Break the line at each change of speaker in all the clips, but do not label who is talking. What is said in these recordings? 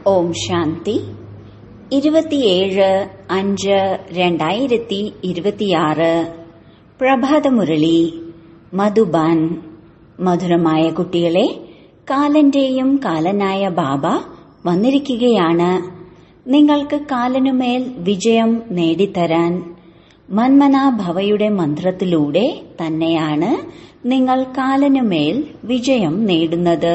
ഓം ശാന്തി ഇരുപത്തിയേഴ് അഞ്ച് രണ്ടായിരത്തി ഇരുപത്തിയാറ് പ്രഭാതമുരളി മധുബാൻ മധുരമായ കുട്ടികളെ കാലന്റെയും കാലനായ ബാബ വന്നിരിക്കുകയാണ് നിങ്ങൾക്ക് കാലനുമേൽ വിജയം നേടിത്തരാൻ മന്മനാഭവയുടെ മന്ത്രത്തിലൂടെ തന്നെയാണ് നിങ്ങൾ കാലനുമേൽ വിജയം നേടുന്നത്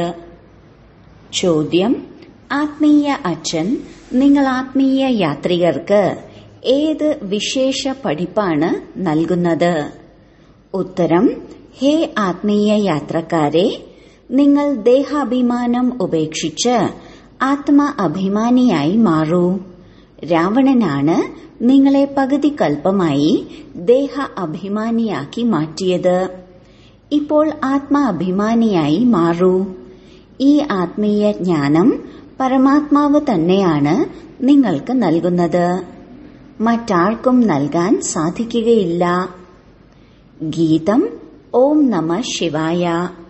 ചോദ്യം ആത്മീയ അച്ഛൻ നിങ്ങൾ ആത്മീയ യാത്രികർക്ക് ഏത് വിശേഷ പഠിപ്പാണ് നൽകുന്നത് ഉത്തരം ഹേ ആത്മീയ യാത്രക്കാരെ നിങ്ങൾ ദേഹാഭിമാനം ഉപേക്ഷിച്ച് ആത്മ അഭിമാനിയായി മാറൂ രാവണനാണ് നിങ്ങളെ പകുതി കൽപ്പമായി ദേഹ അഭിമാനിയാക്കി മാറ്റിയത് ഇപ്പോൾ ആത്മ അഭിമാനിയായി മാറൂ ഈ ആത്മീയ ജ്ഞാനം പരമാത്മാവ് തന്നെയാണ് നിങ്ങൾക്ക് നൽകുന്നത് മറ്റാർക്കും നൽകാൻ സാധിക്കുകയില്ല ഗീതം ഓം നമ ശിവായ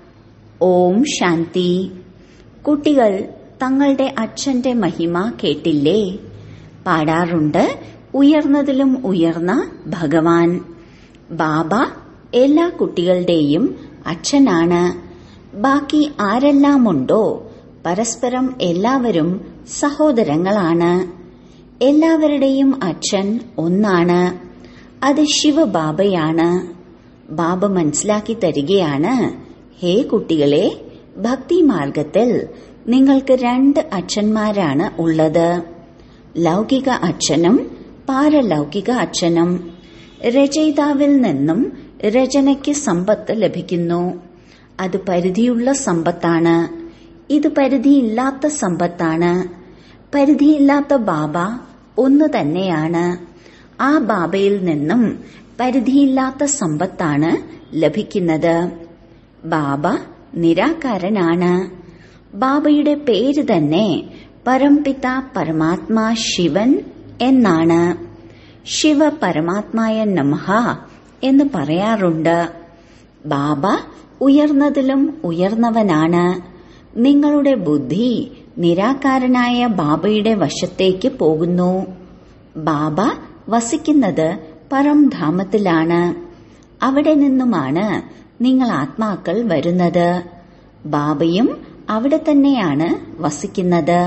ഓം ശാന്തി കുട്ടികൾ തങ്ങളുടെ അച്ഛന്റെ മഹിമ കേട്ടില്ലേ പാടാറുണ്ട് ഉയർന്നതിലും ഉയർന്ന ഭഗവാൻ ബാബ എല്ലാ കുട്ടികളുടെയും അച്ഛനാണ് ബാക്കി ആരെല്ലാമുണ്ടോ പരസ്പരം എല്ലാവരും സഹോദരങ്ങളാണ് എല്ലാവരുടെയും അച്ഛൻ ഒന്നാണ് അത് ശിവബാബയാണ് ബാബ മനസ്സിലാക്കി തരികയാണ് ഹേ കുട്ടികളെ ഭക്തിമാർഗത്തിൽ നിങ്ങൾക്ക് രണ്ട് അച്ഛന്മാരാണ് ഉള്ളത് ലൗകിക അച്ഛനും പാരലൗകിക അച്ഛനും രചയിതാവിൽ നിന്നും രചനയ്ക്ക് സമ്പത്ത് ലഭിക്കുന്നു അത് പരിധിയുള്ള സമ്പത്താണ് ഇത് പരിധിയില്ലാത്ത സമ്പത്താണ് പരിധിയില്ലാത്ത ബാബ ഒന്ന് തന്നെയാണ് ആ ബാബയിൽ നിന്നും പരിധിയില്ലാത്ത സമ്പത്താണ് ലഭിക്കുന്നത് ബാബ നിരാകാരനാണ് ബാബയുടെ പേര് തന്നെ പരംപിത പരമാത്മാ ശിവൻ എന്നാണ് ശിവ പരമാത്മായ നമഹ എന്ന് പറയാറുണ്ട് ബാബ ഉയർന്നതിലും ഉയർന്നവനാണ് നിങ്ങളുടെ ബുദ്ധി നിരാകാരനായ ബാബയുടെ വശത്തേക്ക് പോകുന്നു ബാബ വസിക്കുന്നത് പരംധാമത്തിലാണ് അവിടെ നിന്നുമാണ് നിങ്ങൾ ആത്മാക്കൾ വരുന്നത് ബാബയും അവിടെ തന്നെയാണ് വസിക്കുന്നത്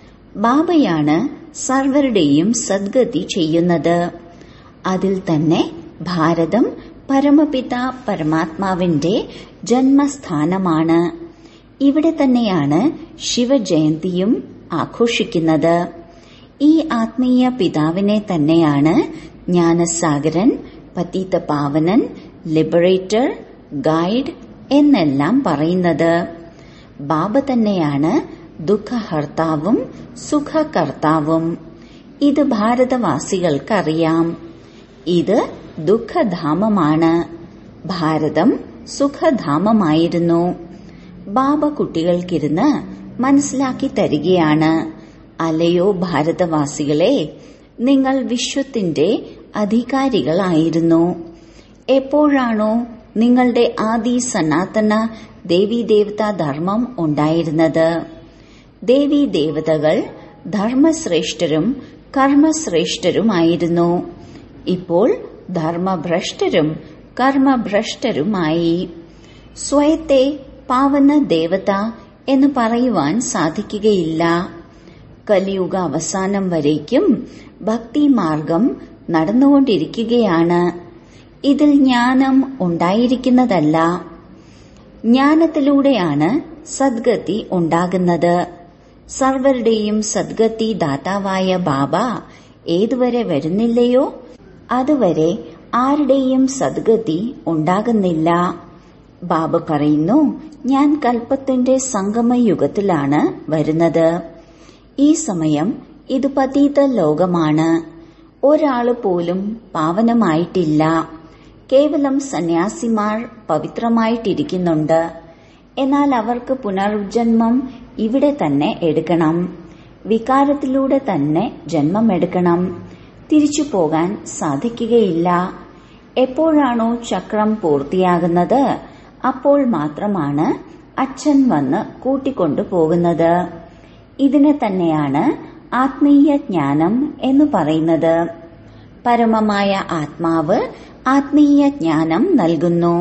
ബാബയാണ് സർവരുടെയും സദ്ഗതി ചെയ്യുന്നത് അതിൽ തന്നെ ഭാരതം പരമപിത പരമാത്മാവിന്റെ ജന്മസ്ഥാനമാണ് ഇവിടെ തന്നെയാണ് ശിവജയന്തിയും ആഘോഷിക്കുന്നത് ഈ ആത്മീയ പിതാവിനെ തന്നെയാണ് ജ്ഞാനസാഗരൻ പതീത പാവനൻ ലിബറേറ്റർ ഗൈഡ് എന്നെല്ലാം പറയുന്നത് ബാബ തന്നെയാണ് ദുഃഖഹർത്താവും സുഖകർത്താവും ഇത് ഭാരതവാസികൾക്കറിയാം ഇത് ദുഃഖധാമമാണ് ഭാരതം സുഖധാമമായിരുന്നു ബാബ കുട്ടികൾക്കിരുന്ന് മനസ്സിലാക്കി തരികയാണ് അലയോ ഭാരതവാസികളെ നിങ്ങൾ വിശ്വത്തിന്റെ അധികാരികളായിരുന്നു എപ്പോഴാണോ നിങ്ങളുടെ ആദി സനാതന ദേവീദേവതാ ധർമ്മം ഉണ്ടായിരുന്നത് ദേവീദേവതകൾ ധർമ്മശ്രേഷ്ഠരും കർമ്മശ്രേഷ്ഠരുമായിരുന്നു ഇപ്പോൾ ധർമ്മഭ്രഷ്ടരും കർമ്മഭ്രഷ്ടരുമായി സ്വയത്തെ പാവന ദേവത എന്ന് പറയുവാൻ സാധിക്കുകയില്ല കലിയുഗ അവസാനം വരേക്കും ഭക്തിമാർഗം നടന്നുകൊണ്ടിരിക്കുകയാണ് ഇതിൽ ജ്ഞാനം ഉണ്ടായിരിക്കുന്നതല്ല ജ്ഞാനത്തിലൂടെയാണ് സദ്ഗതി ഉണ്ടാകുന്നത് സർവരുടെയും സദ്ഗതി ദാതാവായ ബാബ ഏതുവരെ വരുന്നില്ലയോ അതുവരെ ആരുടെയും സദ്ഗതി ഉണ്ടാകുന്നില്ല ബാബ പറയുന്നു ഞാൻ കൽപ്പത്തിന്റെ സംഗമയുഗത്തിലാണ് വരുന്നത് ഈ സമയം ഇത് പതീത ലോകമാണ് ഒരാള് പോലും പാവനമായിട്ടില്ല കേവലം സന്യാസിമാർ പവിത്രമായിട്ടിരിക്കുന്നുണ്ട് എന്നാൽ അവർക്ക് പുനർജന്മം ഇവിടെ തന്നെ എടുക്കണം വികാരത്തിലൂടെ തന്നെ ജന്മമെടുക്കണം തിരിച്ചു പോകാൻ സാധിക്കുകയില്ല എപ്പോഴാണോ ചക്രം പൂർത്തിയാകുന്നത് അപ്പോൾ മാത്രമാണ് അച്ഛൻ വന്ന് കൂട്ടിക്കൊണ്ടു പോകുന്നത് ഇതിനെ തന്നെയാണ് ആത്മീയ ജ്ഞാനം എന്ന് പറയുന്നത് പരമമായ ആത്മാവ് ആത്മീയ ജ്ഞാനം നൽകുന്നു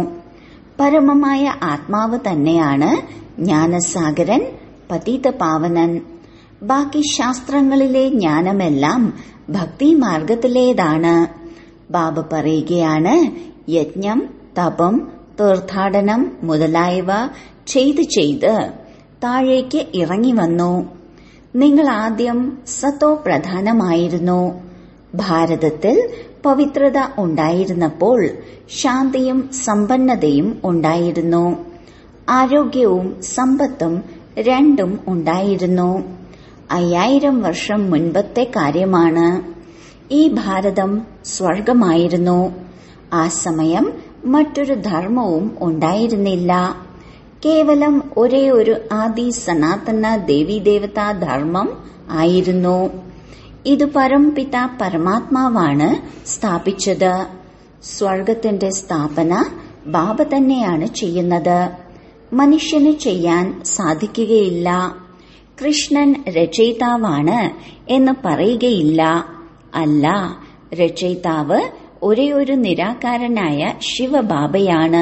പരമമായ ആത്മാവ് തന്നെയാണ് ജ്ഞാനസാഗരൻ പതിതപാവനൻ ബാക്കി ശാസ്ത്രങ്ങളിലെ ജ്ഞാനമെല്ലാം ഭക്തി മാർഗത്തിലേതാണ് ബാബ പറയുകയാണ് യജ്ഞം തപം തീർത്ഥാടനം മുതലായവ ചെയ്ത് ചെയ്ത് താഴേക്ക് ഇറങ്ങി വന്നു നിങ്ങൾ ആദ്യം സത്തോ പ്രധാനമായിരുന്നു ഭാരതത്തിൽ പവിത്രത ഉണ്ടായിരുന്നപ്പോൾ ശാന്തിയും സമ്പന്നതയും ഉണ്ടായിരുന്നു ആരോഗ്യവും സമ്പത്തും രണ്ടും ഉണ്ടായിരുന്നു അയ്യായിരം വർഷം മുൻപത്തെ കാര്യമാണ് ഈ ഭാരതം സ്വർഗമായിരുന്നു ആ സമയം മറ്റൊരു ധർമ്മവും ഉണ്ടായിരുന്നില്ല കേവലം ഒരേ ഒരു ആദി സനാതന ദേവീദേവതാ ധർമ്മം ആയിരുന്നു ഇത് പരംപിത പരമാത്മാവാണ് സ്ഥാപിച്ചത് സ്വർഗത്തിന്റെ സ്ഥാപന ബാബ തന്നെയാണ് ചെയ്യുന്നത് മനുഷ്യന് ചെയ്യാൻ സാധിക്കുകയില്ല കൃഷ്ണൻ രചയിതാവാണ് എന്ന് പറയുകയില്ല അല്ല രചയിതാവ് ഒരേ ഒരു നിരാകാരനായ ശിവബാബയാണ്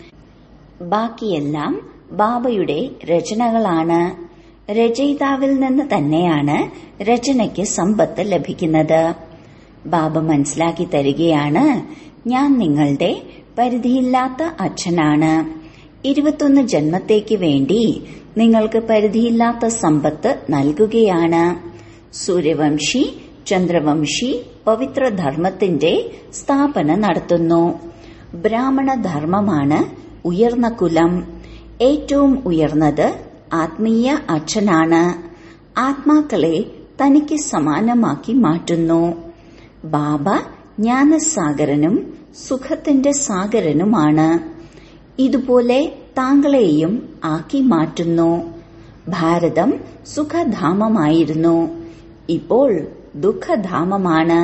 ബാക്കിയെല്ലാം ബാബയുടെ രചനകളാണ് രചയിതാവിൽ നിന്ന് തന്നെയാണ് രചനയ്ക്ക് സമ്പത്ത് ലഭിക്കുന്നത് ബാബ മനസ്സിലാക്കി തരികയാണ് ഞാൻ നിങ്ങളുടെ പരിധിയില്ലാത്ത അച്ഛനാണ് ഇരുപത്തൊന്ന് ജന്മത്തേക്ക് വേണ്ടി നിങ്ങൾക്ക് പരിധിയില്ലാത്ത സമ്പത്ത് നൽകുകയാണ് സൂര്യവംശി ചന്ദ്രവംശി പവിത്ര ധർമ്മത്തിന്റെ സ്ഥാപന നടത്തുന്നു ബ്രാഹ്മണ ധർമ്മമാണ് ഉയർന്ന കുലം ഏറ്റവും ഉയർന്നത് ആത്മീയ അച്ഛനാണ് ആത്മാക്കളെ തനിക്ക് സമാനമാക്കി മാറ്റുന്നു ബാബ ജ്ഞാനസാഗരനും സുഖത്തിന്റെ സാഗരനുമാണ് ഇതുപോലെ താങ്കളെയും ആക്കി മാറ്റുന്നു ഭാരതം സുഖധാമമായിരുന്നു ഇപ്പോൾ ദുഃഖധാമമാണ്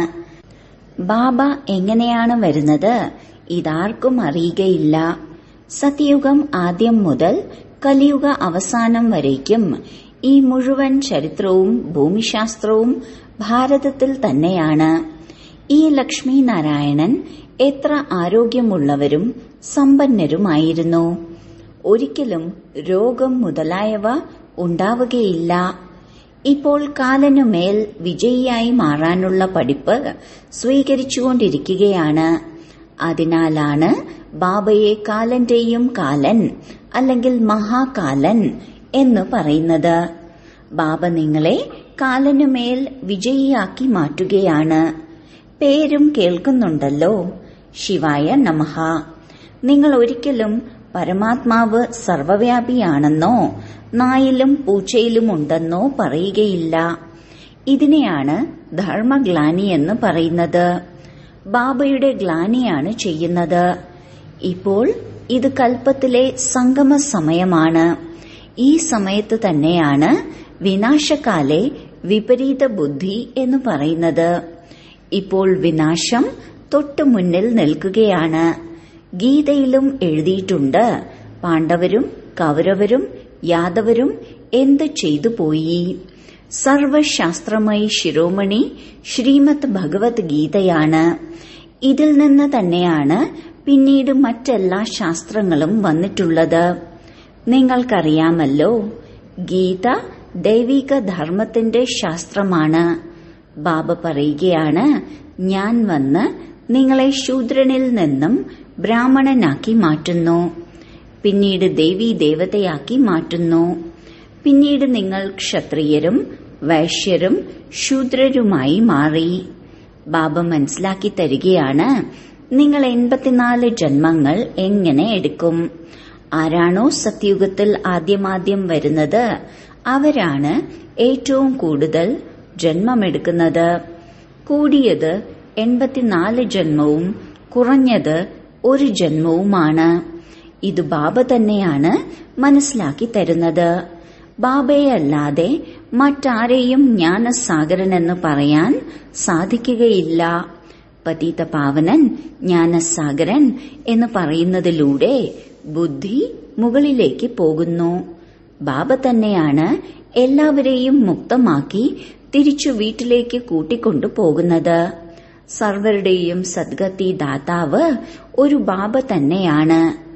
ബാബ എങ്ങനെയാണ് വരുന്നത് ഇതാർക്കും അറിയുകയില്ല സത്യയുഗം ആദ്യം മുതൽ കലിയുഗ അവസാനം വരേക്കും ഈ മുഴുവൻ ചരിത്രവും ഭൂമിശാസ്ത്രവും ഭാരതത്തിൽ തന്നെയാണ് ഈ ലക്ഷ്മി നാരായണൻ എത്ര ആരോഗ്യമുള്ളവരും സമ്പന്നരുമായിരുന്നു ഒരിക്കലും രോഗം മുതലായവ ഉണ്ടാവുകയില്ല ഇപ്പോൾ കാലനുമേൽ വിജയിയായി മാറാനുള്ള പഠിപ്പ് സ്വീകരിച്ചുകൊണ്ടിരിക്കുകയാണ് അതിനാലാണ് ബാബയെ കാലന്റെയും കാലൻ അല്ലെങ്കിൽ മഹാകാലൻ എന്ന് പറയുന്നത് ബാബ നിങ്ങളെ കാലനുമേൽ വിജയിയാക്കി മാറ്റുകയാണ് പേരും കേൾക്കുന്നുണ്ടല്ലോ ശിവായ നമഹ നിങ്ങൾ ഒരിക്കലും പരമാത്മാവ് സർവവ്യാപിയാണെന്നോ നായിലും പൂച്ചയിലും ഉണ്ടെന്നോ പറയുകയില്ല ഇതിനെയാണ് ധർമ്മഗ്ലാനി എന്ന് പറയുന്നത് ബാബയുടെ ഗ്ലാനിയാണ് ചെയ്യുന്നത് ഇപ്പോൾ ഇത് കൽപ്പത്തിലെ സംഗമ സമയമാണ് ഈ സമയത്ത് തന്നെയാണ് വിനാശകാലെ വിപരീത ബുദ്ധി എന്ന് പറയുന്നത് ഇപ്പോൾ വിനാശം തൊട്ടു മുന്നിൽ നിൽക്കുകയാണ് ഗീതയിലും എഴുതിയിട്ടുണ്ട് പാണ്ഡവരും കൗരവരും യാദവരും എന്ത് ചെയ്തു പോയി സർവശാസ്ത്രമയി ശിരോമണി ശ്രീമദ് ഭഗവത് ഗീതയാണ് ഇതിൽ നിന്ന് തന്നെയാണ് പിന്നീട് മറ്റെല്ലാ ശാസ്ത്രങ്ങളും വന്നിട്ടുള്ളത് നിങ്ങൾക്കറിയാമല്ലോ ഗീത ദൈവിക ധർമ്മത്തിന്റെ ശാസ്ത്രമാണ് ബാബ പറയുകയാണ് ഞാൻ വന്ന് നിങ്ങളെ ശൂദ്രനിൽ നിന്നും ബ്രാഹ്മണനാക്കി മാറ്റുന്നു പിന്നീട് ദേവീ ദേവതയാക്കി മാറ്റുന്നു പിന്നീട് നിങ്ങൾ ക്ഷത്രിയരും വൈശ്യരും ശൂദ്രരുമായി മാറി ബാബ മനസ്സിലാക്കി തരികയാണ് നിങ്ങൾ എൺപത്തിനാല് ജന്മങ്ങൾ എങ്ങനെ എടുക്കും ആരാണോ സത്യുഗത്തിൽ ആദ്യമാദ്യം വരുന്നത് അവരാണ് ഏറ്റവും കൂടുതൽ ജന്മമെടുക്കുന്നത് കൂടിയത് എൺപത്തിനാല് ജന്മവും കുറഞ്ഞത് ഒരു ജന്മവുമാണ് ഇത് ബാബ തന്നെയാണ് മനസ്സിലാക്കി തരുന്നത് ബാബയല്ലാതെ മറ്റാരെയും ജ്ഞാനസാഗരനെന്ന് പറയാൻ സാധിക്കുകയില്ല പതീത പാവനൻ ജ്ഞാനസാഗരൻ എന്ന് പറയുന്നതിലൂടെ ബുദ്ധി മുകളിലേക്ക് പോകുന്നു ബാബ തന്നെയാണ് എല്ലാവരെയും മുക്തമാക്കി തിരിച്ചു വീട്ടിലേക്ക് കൂട്ടിക്കൊണ്ടു പോകുന്നത് സർവരുടെയും സദ്ഗതി ദാതാവ് ഒരു ബാബ തന്നെയാണ്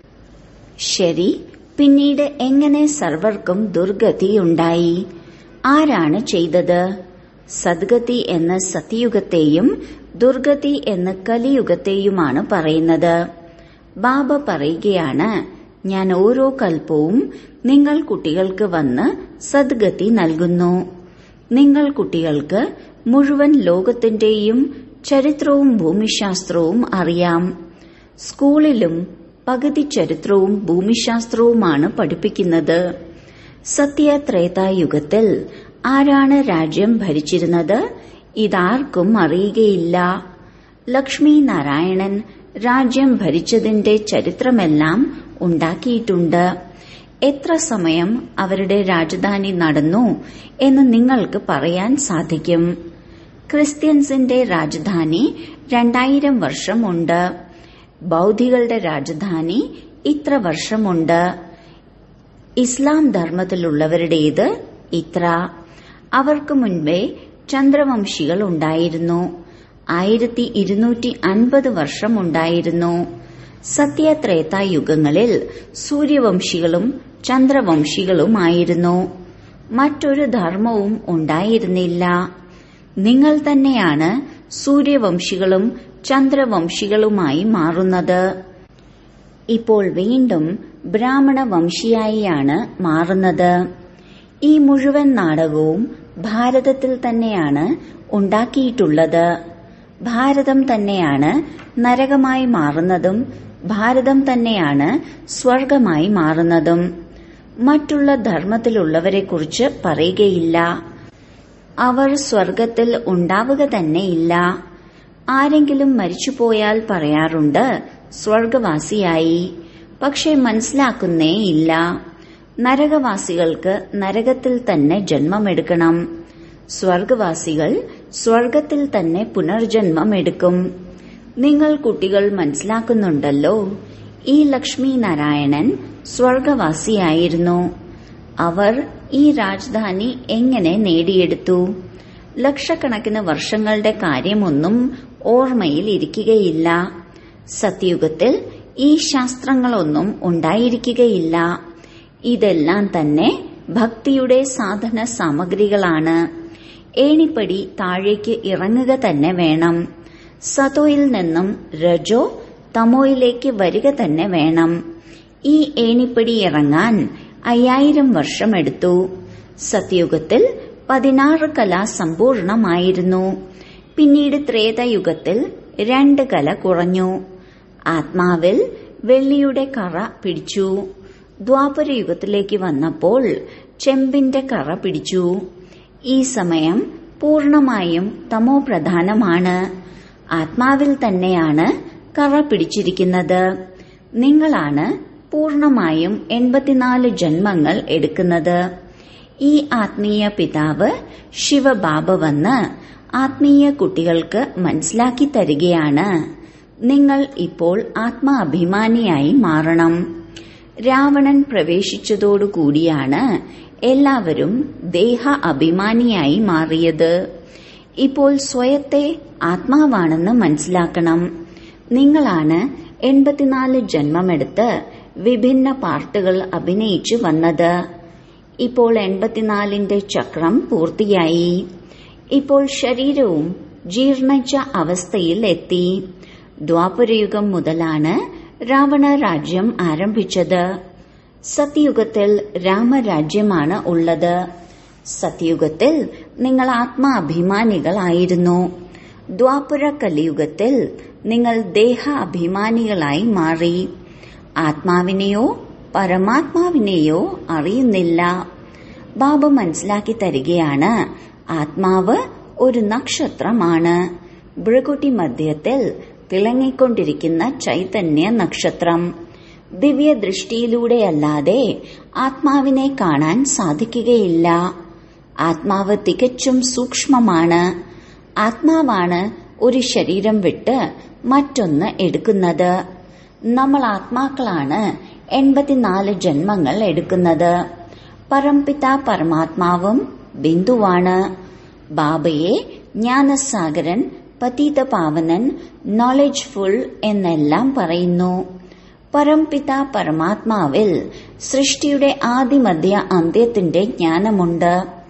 ശരി പിന്നീട് എങ്ങനെ സർവർക്കും ദുർഗതിയുണ്ടായി ആരാണ് ചെയ്തത് സദ്ഗതി എന്ന സത്യയുഗത്തെയും ദുർഗതി എന്ന കലിയുഗത്തെയുമാണ് പറയുന്നത് ബാബ പറയുകയാണ് ഞാൻ ഓരോ കൽപ്പവും നിങ്ങൾ കുട്ടികൾക്ക് വന്ന് സദ്ഗതി നൽകുന്നു നിങ്ങൾ കുട്ടികൾക്ക് മുഴുവൻ ലോകത്തിന്റെയും ചരിത്രവും ഭൂമിശാസ്ത്രവും അറിയാം സ്കൂളിലും പകുതി ചരിത്രവും ഭൂമിശാസ്ത്രവുമാണ് പഠിപ്പിക്കുന്നത് സത്യത്രേതായുഗത്തിൽ ആരാണ് രാജ്യം ഭരിച്ചിരുന്നത് ഇതാർക്കും അറിയുകയില്ല ലക്ഷ്മി നാരായണൻ രാജ്യം ഭരിച്ചതിന്റെ ചരിത്രമെല്ലാം ഉണ്ടാക്കിയിട്ടുണ്ട് എത്ര സമയം അവരുടെ രാജധാനി നടന്നു എന്ന് നിങ്ങൾക്ക് പറയാൻ സാധിക്കും ക്രിസ്ത്യൻസിന്റെ രാജധാനി രണ്ടായിരം വർഷമുണ്ട് ബൌദ്ധികളുടെ രാജധാനി ഇത്ര വർഷമുണ്ട് ഇസ്ലാം ധർമ്മത്തിലുള്ളവരുടേത് ഇത്ര അവർക്ക് മുൻപേ ചന്ദ്രവംശികൾ ഉണ്ടായിരുന്നു ആയിരത്തി ഇരുന്നൂറ്റി അൻപത് വർഷം ഉണ്ടായിരുന്നു സത്യത്രേതായുഗങ്ങളിൽ സൂര്യവംശികളും ചന്ദ്രവംശികളുമായിരുന്നു മറ്റൊരു ധർമ്മവും ഉണ്ടായിരുന്നില്ല നിങ്ങൾ തന്നെയാണ് സൂര്യവംശികളും ചന്ദ്രവംശികളുമായി മാറുന്നത് ഇപ്പോൾ വീണ്ടും ബ്രാഹ്മണ വംശിയായിയാണ് മാറുന്നത് ഈ മുഴുവൻ നാടകവും ഭാരതത്തിൽ തന്നെയാണ് ഉണ്ടാക്കിയിട്ടുള്ളത് ഭാരതം തന്നെയാണ് നരകമായി മാറുന്നതും ഭാരതം തന്നെയാണ് സ്വർഗമായി മാറുന്നതും മറ്റുള്ള ധർമ്മത്തിലുള്ളവരെക്കുറിച്ച് പറയുകയില്ല അവർ സ്വർഗത്തിൽ ഉണ്ടാവുക തന്നെയില്ല ആരെങ്കിലും മരിച്ചുപോയാൽ പറയാറുണ്ട് സ്വർഗവാസിയായി പക്ഷെ മനസ്സിലാക്കുന്നേ ഇല്ല നരകവാസികൾക്ക് നരകത്തിൽ തന്നെ ജന്മമെടുക്കണം സ്വർഗവാസികൾ സ്വർഗത്തിൽ തന്നെ പുനർജന്മം എടുക്കും നിങ്ങൾ കുട്ടികൾ മനസ്സിലാക്കുന്നുണ്ടല്ലോ ഈ ലക്ഷ്മി നാരായണൻ സ്വർഗവാസിയായിരുന്നു അവർ ഈ രാജധാനി എങ്ങനെ നേടിയെടുത്തു ലക്ഷക്കണക്കിന് വർഷങ്ങളുടെ കാര്യമൊന്നും ഓർമ്മയിൽ ഇരിക്കുകയില്ല സത്യുഗത്തിൽ ഈ ശാസ്ത്രങ്ങളൊന്നും ഉണ്ടായിരിക്കുകയില്ല ഇതെല്ലാം തന്നെ ഭക്തിയുടെ സാധന സാമഗ്രികളാണ് ഏണിപ്പടി താഴേക്ക് ഇറങ്ങുക തന്നെ വേണം സതോയിൽ നിന്നും രജോ തമോയിലേക്ക് വരിക തന്നെ വേണം ഈ ഏണിപ്പടി ഇറങ്ങാൻ അയ്യായിരം വർഷമെടുത്തു സത്യയുഗത്തിൽ പതിനാറ് കല സമ്പൂർണമായിരുന്നു പിന്നീട് ത്രേതയുഗത്തിൽ രണ്ട് കല കുറഞ്ഞു ആത്മാവിൽ വെള്ളിയുടെ കറ പിടിച്ചു ദ്വാപരയുഗത്തിലേക്ക് വന്നപ്പോൾ ചെമ്പിന്റെ കറ പിടിച്ചു ഈ സമയം പൂർണമായും തമോ പ്രധാനമാണ് ആത്മാവിൽ തന്നെയാണ് കറ പിടിച്ചിരിക്കുന്നത് നിങ്ങളാണ് പൂർണമായും എൺപത്തിനാല് ജന്മങ്ങൾ എടുക്കുന്നത് ഈ ആത്മീയ പിതാവ് ശിവബാബ വന്ന് ആത്മീയ കുട്ടികൾക്ക് മനസ്സിലാക്കി തരികയാണ് നിങ്ങൾ ഇപ്പോൾ ആത്മാഭിമാനിയായി മാറണം രാവണൻ പ്രവേശിച്ചതോടുകൂടിയാണ് എല്ലാവരും ദേഹ അഭിമാനിയായി മാറിയത് ഇപ്പോൾ സ്വയത്തെ ആത്മാവാണെന്ന് മനസ്സിലാക്കണം നിങ്ങളാണ് എൺപത്തിനാല് ജന്മമെടുത്ത് വിഭിന്ന പാർട്ടുകൾ അഭിനയിച്ചു വന്നത് ഇപ്പോൾ എൺപത്തിനാലിന്റെ ചക്രം പൂർത്തിയായി ഇപ്പോൾ ശരീരവും ജീർണിച്ച അവസ്ഥയിൽ എത്തി ദ്വാപരയുഗം മുതലാണ് രാവണ രാജ്യം ആരംഭിച്ചത് സത്യയുഗത്തിൽ രാമരാജ്യമാണ് ഉള്ളത് സത്യയുഗത്തിൽ നിങ്ങൾ ആത്മാഭിമാനികളായിരുന്നു ദ്വാപര കലിയുഗത്തിൽ നിങ്ങൾ ദേഹ അഭിമാനികളായി മാറി ആത്മാവിനെയോ പരമാത്മാവിനെയോ അറിയുന്നില്ല ബാബ മനസ്സിലാക്കി തരികയാണ് ആത്മാവ് ഒരു നക്ഷത്രമാണ് ഭൃകുട്ടി മധ്യത്തിൽ തിളങ്ങിക്കൊണ്ടിരിക്കുന്ന ചൈതന്യ നക്ഷത്രം ദിവ്യ ദൃഷ്ടിയിലൂടെയല്ലാതെ ആത്മാവിനെ കാണാൻ സാധിക്കുകയില്ല ആത്മാവ് തികച്ചും സൂക്ഷ്മമാണ് ആത്മാവാണ് ഒരു ശരീരം വിട്ട് മറ്റൊന്ന് എടുക്കുന്നത് നമ്മൾ ആത്മാക്കളാണ് എൺപത്തിനാല് ജന്മങ്ങൾ എടുക്കുന്നത് പരംപിത പരമാത്മാവും ബിന്ദുവാണ് ബാബയെ ജ്ഞാനസാഗരൻ പതീത പാവനൻ നോളജ്ഫുൾ എന്നെല്ലാം പറയുന്നു പരംപിത പരമാത്മാവിൽ സൃഷ്ടിയുടെ ആദിമധ്യ അന്ത്യത്തിന്റെ ജ്ഞാനമുണ്ട്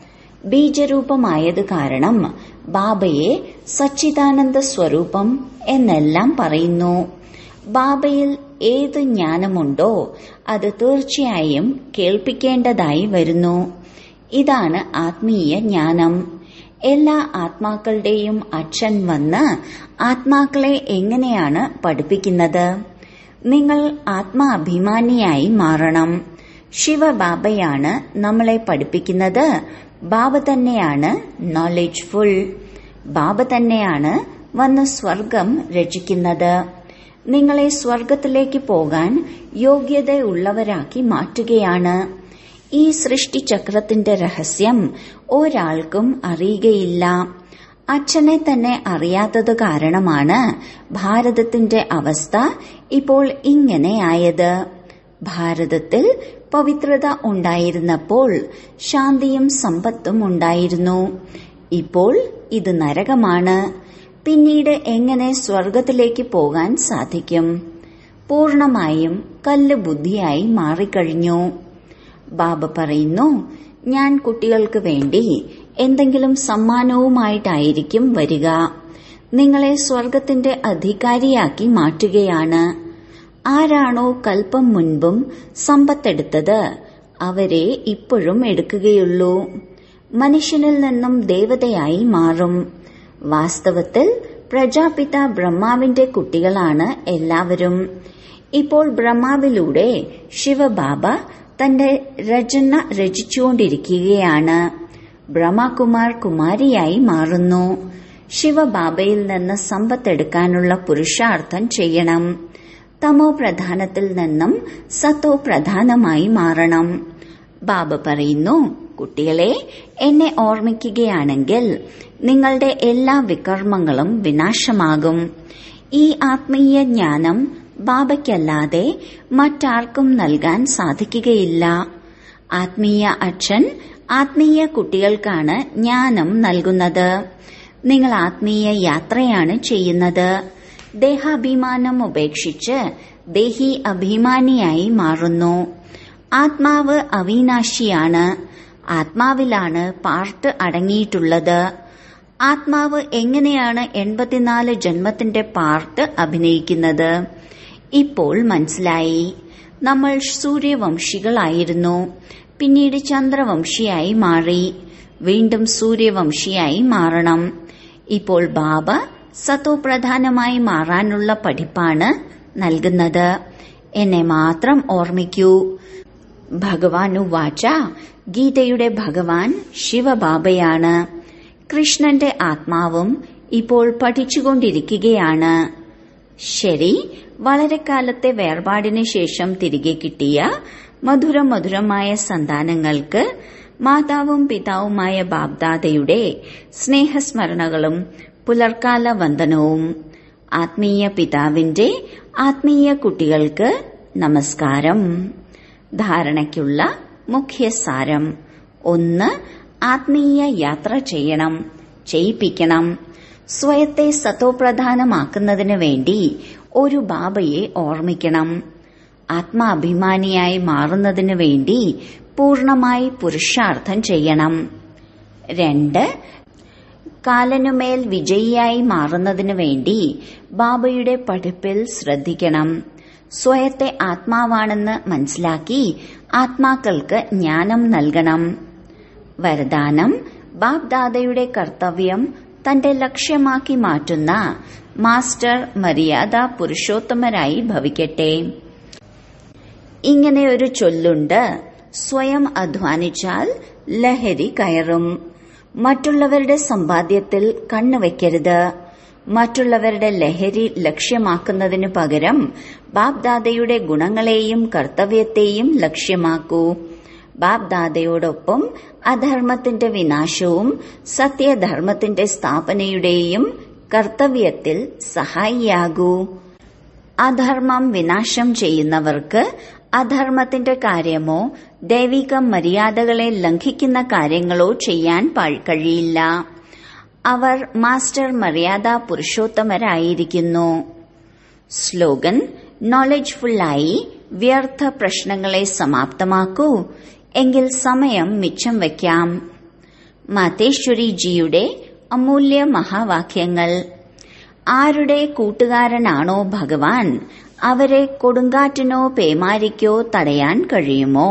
ബീജരൂപമായത് കാരണം ബാബയെ സച്ചിദാനന്ദ സ്വരൂപം എന്നെല്ലാം പറയുന്നു ബാബയിൽ ഏത് ജ്ഞാനമുണ്ടോ അത് തീർച്ചയായും കേൾപ്പിക്കേണ്ടതായി വരുന്നു ഇതാണ് ആത്മീയ ജ്ഞാനം എല്ലാ ആത്മാക്കളുടെയും അച്ഛൻ വന്ന് ആത്മാക്കളെ എങ്ങനെയാണ് പഠിപ്പിക്കുന്നത് നിങ്ങൾ ആത്മാഭിമാനിയായി മാറണം ശിവബാബയാണ് നമ്മളെ പഠിപ്പിക്കുന്നത് ബാബ തന്നെയാണ് നോളജ്ഫുൾ ബാബ തന്നെയാണ് വന്ന് സ്വർഗം രചിക്കുന്നത് നിങ്ങളെ സ്വർഗത്തിലേക്ക് പോകാൻ യോഗ്യതയുള്ളവരാക്കി മാറ്റുകയാണ് ഈ സൃഷ്ടിചക്രത്തിന്റെ രഹസ്യം ഒരാൾക്കും അറിയുകയില്ല അച്ഛനെ തന്നെ അറിയാത്തത് കാരണമാണ് ഭാരതത്തിന്റെ അവസ്ഥ ഇപ്പോൾ ഇങ്ങനെയായത് ഭാരതത്തിൽ പവിത്രത ഉണ്ടായിരുന്നപ്പോൾ ശാന്തിയും സമ്പത്തും ഉണ്ടായിരുന്നു ഇപ്പോൾ ഇത് നരകമാണ് പിന്നീട് എങ്ങനെ സ്വർഗത്തിലേക്ക് പോകാൻ സാധിക്കും പൂർണമായും കല്ല് ബുദ്ധിയായി മാറിക്കഴിഞ്ഞു ബാബ പറയുന്നു ഞാൻ കുട്ടികൾക്ക് വേണ്ടി എന്തെങ്കിലും സമ്മാനവുമായിട്ടായിരിക്കും വരിക നിങ്ങളെ സ്വർഗത്തിന്റെ അധികാരിയാക്കി മാറ്റുകയാണ് ആരാണോ കൽപ്പം മുൻപും സമ്പത്തെടുത്തത് അവരെ ഇപ്പോഴും എടുക്കുകയുള്ളൂ മനുഷ്യനിൽ നിന്നും ദേവതയായി മാറും വാസ്തവത്തിൽ പ്രജാപിത ബ്രഹ്മാവിന്റെ കുട്ടികളാണ് എല്ലാവരും ഇപ്പോൾ ബ്രഹ്മാവിലൂടെ ശിവബാബ തന്റെ രചന രചിച്ചുകൊണ്ടിരിക്കുകയാണ് ബ്രഹ്മകുമാർ കുമാരിയായി മാറുന്നു ശിവബാബയിൽ നിന്ന് സമ്പത്തെടുക്കാനുള്ള പുരുഷാർത്ഥം ചെയ്യണം തമോ പ്രധാനത്തിൽ നിന്നും സത്തോ പ്രധാനമായി മാറണം ബാബ പറയുന്നു കുട്ടികളെ എന്നെ ഓർമ്മിക്കുകയാണെങ്കിൽ നിങ്ങളുടെ എല്ലാ വികർമ്മങ്ങളും വിനാശമാകും ഈ ആത്മീയ ജ്ഞാനം ബാബയ്ക്കല്ലാതെ മറ്റാർക്കും നൽകാൻ സാധിക്കുകയില്ല ആത്മീയ അച്ഛൻ ആത്മീയ കുട്ടികൾക്കാണ് ജ്ഞാനം നൽകുന്നത് നിങ്ങൾ ആത്മീയ യാത്രയാണ് ചെയ്യുന്നത് ദേഹാഭിമാനം ഉപേക്ഷിച്ച് ദേഹി അഭിമാനിയായി മാറുന്നു ആത്മാവ് അവിനാശിയാണ് ആത്മാവിലാണ് പാർട്ട് അടങ്ങിയിട്ടുള്ളത് ആത്മാവ് എങ്ങനെയാണ് എൺപത്തിനാല് ജന്മത്തിന്റെ പാർട്ട് അഭിനയിക്കുന്നത് ഇപ്പോൾ മനസ്സിലായി നമ്മൾ സൂര്യവംശികളായിരുന്നു പിന്നീട് ചന്ദ്രവംശിയായി മാറി വീണ്ടും സൂര്യവംശിയായി മാറണം ഇപ്പോൾ ബാബ സത്തോ പ്രധാനമായി മാറാനുള്ള പഠിപ്പാണ് നൽകുന്നത് എന്നെ മാത്രം ഓർമ്മിക്കൂ ഭഗവാനു വാച ഗീതയുടെ ഭഗവാൻ ശിവബാബയാണ് കൃഷ്ണന്റെ ആത്മാവും ഇപ്പോൾ പഠിച്ചുകൊണ്ടിരിക്കുകയാണ് ശരി വളരെ കാലത്തെ വേർപാടിന് ശേഷം തിരികെ കിട്ടിയ മധുര മധുരമായ സന്താനങ്ങൾക്ക് മാതാവും പിതാവുമായ ബാബ്ദാദയുടെ സ്നേഹസ്മരണകളും പുലർക്കാല വന്ദനവും ആത്മീയ പിതാവിന്റെ ആത്മീയ കുട്ടികൾക്ക് നമസ്കാരം ധാരണയ്ക്കുള്ള മുഖ്യസാരം ഒന്ന് ആത്മീയ യാത്ര ചെയ്യണം ചെയ്യിപ്പിക്കണം സ്വയത്തെ സത്തോപ്രധാനമാക്കുന്നതിന് വേണ്ടി ഒരു ബാബയെ ഓർമ്മിക്കണം ആത്മാഭിമാനിയായി മാറുന്നതിന് വേണ്ടി പൂർണമായി പുരുഷാർത്ഥം ചെയ്യണം രണ്ട് കാലനുമേൽ വിജയിയായി മാറുന്നതിന് വേണ്ടി ബാബയുടെ പഠിപ്പിൽ ശ്രദ്ധിക്കണം സ്വയത്തെ ആത്മാവാണെന്ന് മനസ്സിലാക്കി ആത്മാക്കൾക്ക് ജ്ഞാനം നൽകണം വരദാനം ബാബ്ദാദയുടെ കർത്തവ്യം തന്റെ ലക്ഷ്യമാക്കി മാറ്റുന്ന മാസ്റ്റർ മര്യാദ പുരുഷോത്തമരായി ഭവിക്കട്ടെ ഇങ്ങനെ ഒരു ചൊല്ലുണ്ട് സ്വയം അധ്വാനിച്ചാൽ ലഹരി കയറും മറ്റുള്ളവരുടെ സമ്പാദ്യത്തിൽ കണ്ണുവെക്കരുത് മറ്റുള്ളവരുടെ ലഹരി ലക്ഷ്യമാക്കുന്നതിനു പകരം ബാബ്ദാദയുടെ ഗുണങ്ങളെയും കർത്തവ്യത്തെയും ലക്ഷ്യമാക്കൂ ബാബ്ദാദയോടൊപ്പം അധർമ്മത്തിന്റെ വിനാശവും സത്യധർമ്മത്തിന്റെ സ്ഥാപനയുടെയും കർത്തവ്യത്തിൽ സഹായിയാകൂ അധർമ്മം വിനാശം ചെയ്യുന്നവർക്ക് അധർമ്മത്തിന്റെ കാര്യമോ ദൈവിക മര്യാദകളെ ലംഘിക്കുന്ന കാര്യങ്ങളോ ചെയ്യാൻ കഴിയില്ല അവർ മാസ്റ്റർ മര്യാദ പുരുഷോത്തമരായിരിക്കുന്നു സ്ലോഗൻ നോളജ്ഫുള്ളായി വ്യർത്ഥ പ്രശ്നങ്ങളെ സമാപ്തമാക്കൂ എങ്കിൽ സമയം മിച്ചം വയ്ക്കാം മാതേശ്വരിജിയുടെ അമൂല്യ മഹാവാക്യങ്ങൾ ആരുടെ കൂട്ടുകാരനാണോ ഭഗവാൻ അവരെ കൊടുങ്കാറ്റിനോ പേമാരിക്കോ തടയാൻ കഴിയുമോ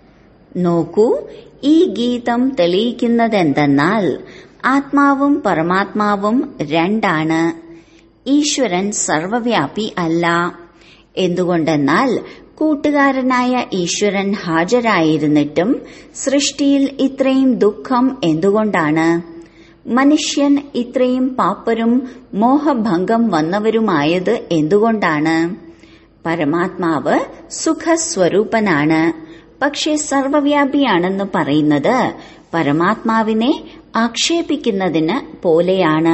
നോക്കൂ ഈ ഗീതം തെളിയിക്കുന്നതെന്തെന്നാൽ ആത്മാവും പരമാത്മാവും രണ്ടാണ് ഈശ്വരൻ സർവവ്യാപി അല്ല എന്തുകൊണ്ടെന്നാൽ കൂട്ടുകാരനായ ഈശ്വരൻ ഹാജരായിരുന്നിട്ടും സൃഷ്ടിയിൽ ഇത്രയും ദുഃഖം എന്തുകൊണ്ടാണ് മനുഷ്യൻ ഇത്രയും പാപ്പരും മോഹഭംഗം വന്നവരുമായത് എന്തുകൊണ്ടാണ് പരമാത്മാവ് സുഖസ്വരൂപനാണ് പക്ഷെ സർവവ്യാപിയാണെന്ന് പറയുന്നത് പരമാത്മാവിനെ ആക്ഷേപിക്കുന്നതിന് പോലെയാണ്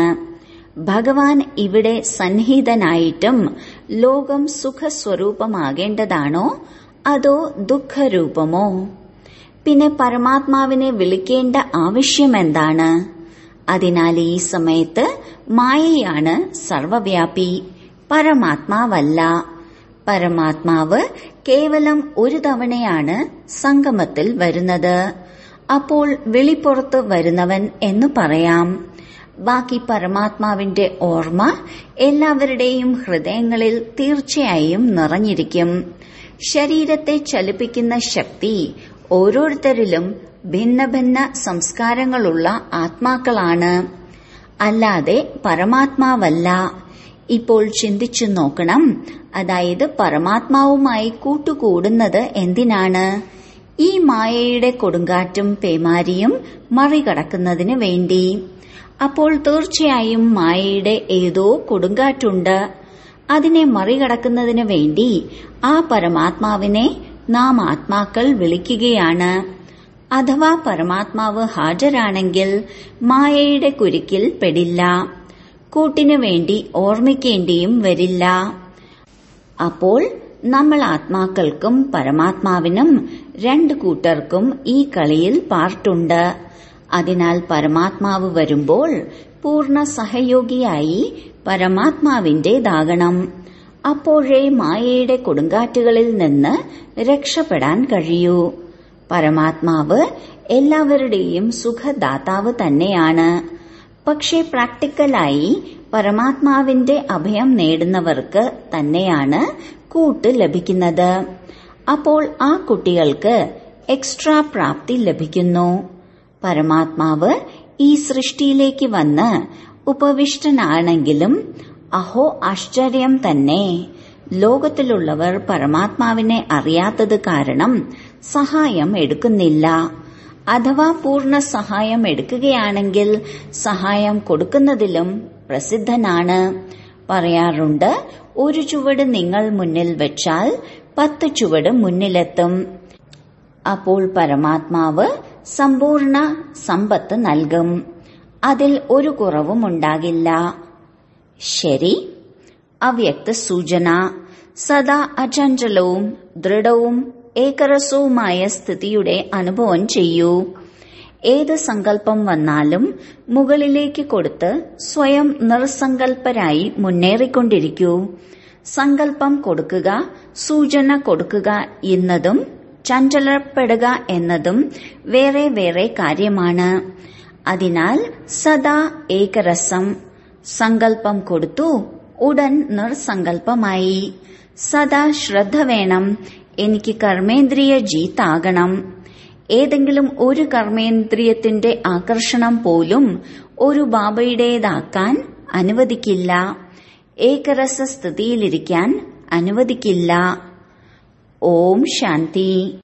ഭഗവാൻ ഇവിടെ സന്നിഹിതനായിട്ടും ലോകം സുഖസ്വരൂപമാകേണ്ടതാണോ അതോ ദുഃഖരൂപമോ പിന്നെ പരമാത്മാവിനെ വിളിക്കേണ്ട ആവശ്യമെന്താണ് അതിനാൽ ഈ സമയത്ത് മായയാണ് സർവവ്യാപി പരമാത്മാവല്ല പരമാത്മാവ് കേവലം ഒരു തവണയാണ് സംഗമത്തിൽ വരുന്നത് അപ്പോൾ വെളിപ്പുറത്ത് വരുന്നവൻ എന്ന് പറയാം ബാക്കി പരമാത്മാവിന്റെ ഓർമ്മ എല്ലാവരുടെയും ഹൃദയങ്ങളിൽ തീർച്ചയായും നിറഞ്ഞിരിക്കും ശരീരത്തെ ചലിപ്പിക്കുന്ന ശക്തി ഓരോരുത്തരിലും ഭിന്ന ഭിന്ന സംസ്കാരങ്ങളുള്ള ആത്മാക്കളാണ് അല്ലാതെ പരമാത്മാവല്ല ഇപ്പോൾ ചിന്തിച്ചു നോക്കണം അതായത് പരമാത്മാവുമായി കൂട്ടുകൂടുന്നത് എന്തിനാണ് ഈ മായയുടെ കൊടുങ്കാറ്റും പേമാരിയും മറികടക്കുന്നതിന് വേണ്ടി അപ്പോൾ തീർച്ചയായും മായയുടെ ഏതോ കൊടുങ്കാറ്റുണ്ട് അതിനെ മറികടക്കുന്നതിന് വേണ്ടി ആ പരമാത്മാവിനെ നാം ആത്മാക്കൾ വിളിക്കുകയാണ് അഥവാ പരമാത്മാവ് ഹാജരാണെങ്കിൽ മായയുടെ കുരുക്കിൽ പെടില്ല കൂട്ടിനു വേണ്ടി ഓർമ്മിക്കേണ്ടിയും വരില്ല അപ്പോൾ നമ്മൾ ആത്മാക്കൾക്കും പരമാത്മാവിനും രണ്ട് കൂട്ടർക്കും ഈ കളിയിൽ പാർട്ടുണ്ട് അതിനാൽ പരമാത്മാവ് വരുമ്പോൾ പൂർണ്ണ സഹയോഗിയായി പരമാത്മാവിന്റേതാകണം അപ്പോഴേ മായയുടെ കൊടുങ്കാറ്റുകളിൽ നിന്ന് രക്ഷപ്പെടാൻ കഴിയൂ പരമാത്മാവ് എല്ലാവരുടെയും സുഖദാതാവ് തന്നെയാണ് പക്ഷേ പ്രാക്ടിക്കലായി പരമാത്മാവിന്റെ അഭയം നേടുന്നവർക്ക് തന്നെയാണ് കൂട്ട് ലഭിക്കുന്നത് അപ്പോൾ ആ കുട്ടികൾക്ക് എക്സ്ട്രാ പ്രാപ്തി ലഭിക്കുന്നു പരമാത്മാവ് ഈ സൃഷ്ടിയിലേക്ക് വന്ന് ഉപവിഷ്ടനാണെങ്കിലും അഹോ ആശ്ചര്യം തന്നെ ലോകത്തിലുള്ളവർ പരമാത്മാവിനെ അറിയാത്തത് കാരണം സഹായം എടുക്കുന്നില്ല അഥവാ പൂർണ്ണ സഹായം എടുക്കുകയാണെങ്കിൽ സഹായം കൊടുക്കുന്നതിലും പ്രസിദ്ധനാണ് പറയാറുണ്ട് ഒരു ചുവട് നിങ്ങൾ മുന്നിൽ വെച്ചാൽ പത്ത് ചുവട് മുന്നിലെത്തും അപ്പോൾ പരമാത്മാവ് സമ്പൂർണ്ണ സമ്പത്ത് നൽകും അതിൽ ഒരു കുറവും ഉണ്ടാകില്ല ശരി അവ്യക്ത സൂചന സദാ അചഞ്ചലവും ദൃഢവും ഏകരസവുമായ സ്ഥിതിയുടെ അനുഭവം ചെയ്യൂ ഏത് സങ്കല്പം വന്നാലും മുകളിലേക്ക് കൊടുത്ത് സ്വയം നിർസങ്കൽപ്പരായി മുന്നേറിക്കൊണ്ടിരിക്കൂ സങ്കല്പം കൊടുക്കുക സൂചന കൊടുക്കുക എന്നതും ചഞ്ചലപ്പെടുക എന്നതും വേറെ വേറെ കാര്യമാണ് അതിനാൽ സദാ ഏകരസം സങ്കല്പം കൊടുത്തു ഉടൻ നിർസങ്കല്പമായി സദാ ശ്രദ്ധ വേണം എനിക്ക് കർമ്മേന്ദ്രിയ ജീത്താകണം ഏതെങ്കിലും ഒരു കർമ്മേന്ദ്രിയത്തിന്റെ ആകർഷണം പോലും ഒരു ബാബയുടേതാക്കാൻ അനുവദിക്കില്ല ഏകരസ സ്ഥിതിയിലിരിക്കാൻ അനുവദിക്കില്ല ഓം ശാന്തി